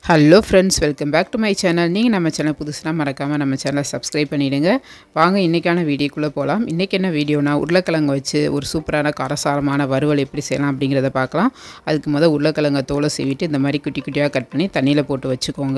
hello friends welcome back to my channel நீங்கள் நம்ம channel புதுசுனா மறக்காமல் நம்ம சேனலை சப்ஸ்கிரைப் பண்ணிவிடுங்க வாங்க இன்றைக்கான வீடியோக்குள்ளே போகலாம் இன்றைக்கி என்ன வீடியோனா உருளைக்கிழங்கு வச்சு ஒரு சூப்பரான காரசாரமான வறுவல் எப்படி செய்யலாம் அப்படிங்கிறத பார்க்கலாம் அதுக்கு முதல் உருளைக்கிழங்கை தோலை சீவிட்டு இந்த மாதிரி குட்டி குட்டியாக கட் பண்ணி தண்ணியில் போட்டு வச்சுக்கோங்க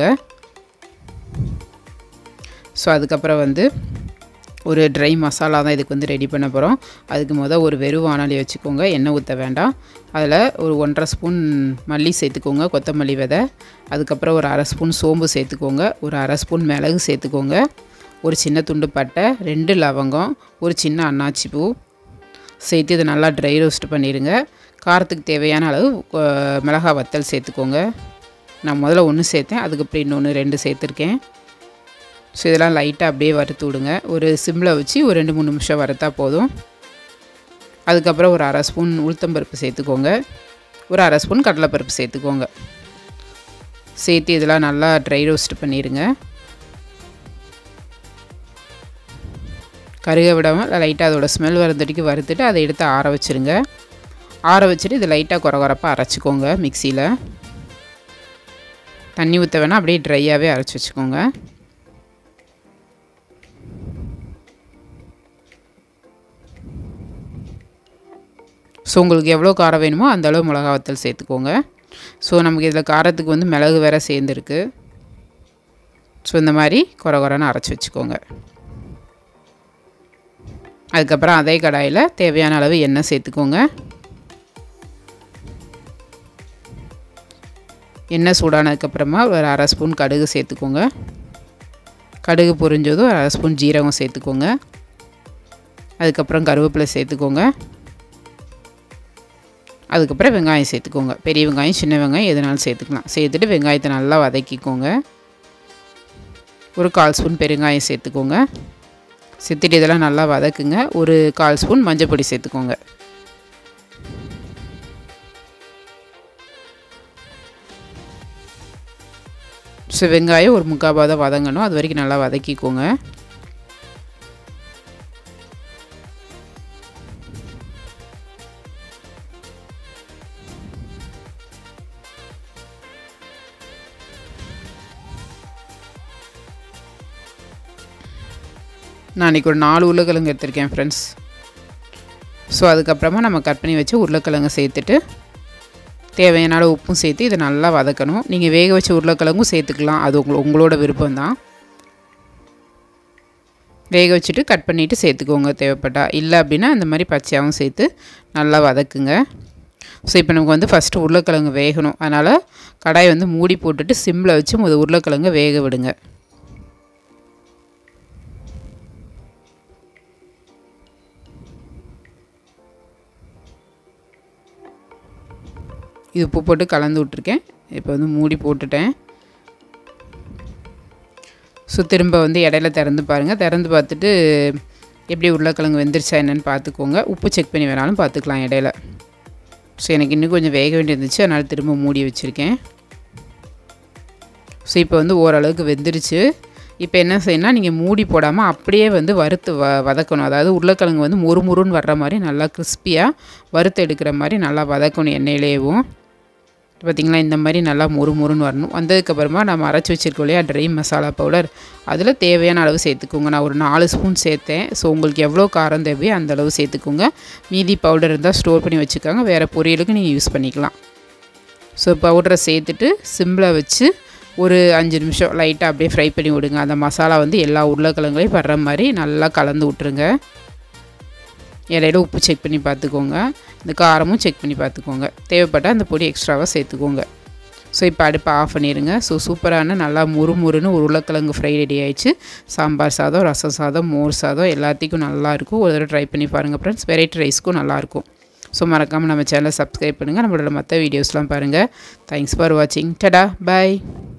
ஸோ அதுக்கப்புறம் வந்து ஒரு ட்ரை மசாலா தான் இதுக்கு வந்து ரெடி பண்ண போகிறோம் அதுக்கு முதல் ஒரு வெறும் வானொலி வச்சுக்கோங்க எண்ணெய் ஊற்ற வேண்டாம் அதில் ஒரு ஒன்றரை ஸ்பூன் மல்லி சேர்த்துக்கோங்க கொத்தமல்லி விதை அதுக்கப்புறம் ஒரு அரை ஸ்பூன் சோம்பு சேர்த்துக்கோங்க ஒரு அரை ஸ்பூன் மிளகு சேர்த்துக்கோங்க ஒரு சின்ன துண்டு பட்டை ரெண்டு லவங்கம் ஒரு சின்ன அன்னாச்சி பூ சேர்த்து இதை நல்லா ட்ரை ரோஸ்ட் பண்ணிடுங்க காரத்துக்கு தேவையான அளவு அஹ், மிளகா வத்தல் சேர்த்துக்கோங்க நான் முதல்ல ஒன்று சேர்த்தேன் அதுக்கப்புறம் இன்னொன்று ரெண்டு சேர்த்துருக்கேன் ஸோ இதெல்லாம் லைட்டாக அப்படியே வறுத்து விடுங்க ஒரு சிம்மில் வச்சு ஒரு ரெண்டு மூணு நிமிஷம் வறுத்தா போதும் அதுக்கப்புறம் ஒரு அரை ஸ்பூன் உளுத்தம்பருப்பு சேர்த்துக்கோங்க ஒரு அரை ஸ்பூன் கடலைப்பருப்பு சேர்த்துக்கோங்க சேர்த்து இதெல்லாம் நல்லா ட்ரை ரோஸ்ட் பண்ணிடுங்க கருக விடாமல் லைட்டாக அதோட ஸ்மெல் வரந்தடிக்கு வறுத்துட்டு அதை எடுத்து ஆற வச்சுருங்க ஆற வச்சுட்டு இது லைட்டாக குறை குறைப்பாக அரைச்சிக்கோங்க மிக்சியில் தண்ணி ஊற்ற வேணால் அப்படியே ட்ரையாகவே அரைச்சி வச்சுக்கோங்க ஸோ உங்களுக்கு எவ்வளோ காரம் வேணுமோ அந்த அளவு மிளகா வத்தல் சேர்த்துக்கோங்க ஸோ நமக்கு இதில் காரத்துக்கு வந்து மிளகு வேற சேர்ந்துருக்கு ஸோ இந்த மாதிரி குறை குறைன்னு அரைச்சி வச்சுக்கோங்க அதுக்கப்புறம் அதே கடாயில் தேவையான அளவு எண்ணெய் சேர்த்துக்கோங்க எண்ணெய் சூடானதுக்கப்புறமா ஒரு அரை ஸ்பூன் கடுகு சேர்த்துக்கோங்க கடுகு பொரிஞ்சதும் ஒரு அரை ஸ்பூன் ஜீரகம் சேர்த்துக்கோங்க அதுக்கப்புறம் கருவேப்பிலை சேர்த்துக்கோங்க அதுக்கப்புறம் வெங்காயம் சேர்த்துக்கோங்க பெரிய வெங்காயம் சின்ன வெங்காயம் எதுனாலும் சேர்த்துக்கலாம் சேர்த்துட்டு வெங்காயத்தை நல்லா வதக்கிக்கோங்க ஒரு கால் ஸ்பூன் பெருங்காயம் சேர்த்துக்கோங்க சேர்த்துட்டு இதெல்லாம் நல்லா வதக்குங்க ஒரு கால் ஸ்பூன் மஞ்சள் பொடி சேர்த்துக்கோங்க ஸோ வெங்காயம் ஒரு முக்கால் பாதம் வதங்கணும் அது வரைக்கும் நல்லா வதக்கிக்கோங்க நான் இன்றைக்கி ஒரு நாலு உருளைக்கிழங்கு எடுத்திருக்கேன் ஃப்ரெண்ட்ஸ் ஸோ அதுக்கப்புறமா நம்ம கட் பண்ணி வச்சு உருளைக்கிழங்கு சேர்த்துட்டு தேவையான அளவு உப்பும் சேர்த்து இதை நல்லா வதக்கணும் நீங்கள் வேக வச்ச உருளைக்கிழங்கும் சேர்த்துக்கலாம் அது உங்கள உங்களோட விருப்பம்தான் வேக வச்சுட்டு கட் பண்ணிவிட்டு சேர்த்துக்கோங்க தேவைப்பட்டா இல்லை அப்படின்னா இந்த மாதிரி பச்சையாகவும் சேர்த்து நல்லா வதக்குங்க ஸோ இப்போ நமக்கு வந்து ஃபஸ்ட்டு உருளைக்கிழங்கு வேகணும் அதனால் கடாயை வந்து மூடி போட்டுட்டு சிம்மில் வச்சு முதல் உருளைக்கிழங்கு வேக விடுங்க இது உப்பு போட்டு கலந்து விட்ருக்கேன் இப்போ வந்து மூடி போட்டுட்டேன் ஸோ திரும்ப வந்து இடையில திறந்து பாருங்கள் திறந்து பார்த்துட்டு எப்படி உருளைக்கிழங்கு வெந்துருச்சா என்னன்னு பார்த்துக்கோங்க உப்பு செக் பண்ணி வேணாலும் பார்த்துக்கலாம் இடையில ஸோ எனக்கு இன்னும் கொஞ்சம் வேக வேண்டியிருந்துச்சு அதனால் திரும்ப மூடி வச்சுருக்கேன் ஸோ இப்போ வந்து ஓரளவுக்கு வெந்துருச்சு இப்போ என்ன செய்யணும்னா நீங்கள் மூடி போடாமல் அப்படியே வந்து வறுத்து வ வதக்கணும் அதாவது உருளைக்கிழங்கு வந்து முறுமுறுன்னு வர்ற மாதிரி நல்லா கிறிஸ்பியாக வறுத்து எடுக்கிற மாதிரி நல்லா வதக்கணும் எண்ணெயிலேயும் பார்த்திங்களா இந்த மாதிரி நல்லா முறு முறுன்னு வரணும் வந்ததுக்கப்புறமா நம்ம அரைச்சி வச்சிருக்கோம் இல்லையா ட்ரை மசாலா பவுடர் அதில் தேவையான அளவு சேர்த்துக்கோங்க நான் ஒரு நாலு ஸ்பூன் சேர்த்தேன் ஸோ உங்களுக்கு எவ்வளோ காரம் தேவையோ அந்த அளவு சேர்த்துக்கோங்க மீதி பவுடர் இருந்தால் ஸ்டோர் பண்ணி வச்சுக்கோங்க வேறு பொரியலுக்கு நீங்கள் யூஸ் பண்ணிக்கலாம் ஸோ பவுடரை சேர்த்துட்டு சிம்மில் வச்சு ஒரு அஞ்சு நிமிஷம் லைட்டாக அப்படியே ஃப்ரை பண்ணி விடுங்க அந்த மசாலா வந்து எல்லா உருளைக்கிழங்குலையும் படுற மாதிரி நல்லா கலந்து விட்ருங்க இடையில உப்பு செக் பண்ணி பார்த்துக்கோங்க இந்த காரமும் செக் பண்ணி பார்த்துக்கோங்க தேவைப்பட்டால் அந்த பொடி எக்ஸ்ட்ராவாக சேர்த்துக்கோங்க ஸோ இப்போ அடுப்பை ஆஃப் பண்ணிடுங்க ஸோ சூப்பரான நல்லா முறுமுறுன்னு ஒரு உருளைக்கிழங்கு ஃப்ரை ரெடி ஆயிடுச்சு சாம்பார் சாதம் ரசம் சாதம் மோர் சாதம் எல்லாத்துக்கும் நல்லாயிருக்கும் ஒரு தடவை ட்ரை பண்ணி பாருங்கள் ஃப்ரெண்ட்ஸ் வெரைட்டி ரைஸ்க்கும் நல்லாயிருக்கும் ஸோ மறக்காமல் நம்ம சேனலை சப்ஸ்கிரைப் பண்ணுங்கள் நம்மளோட மற்ற வீடியோஸ்லாம் பாருங்கள் தேங்க்ஸ் ஃபார் வாட்சிங் டடா பாய்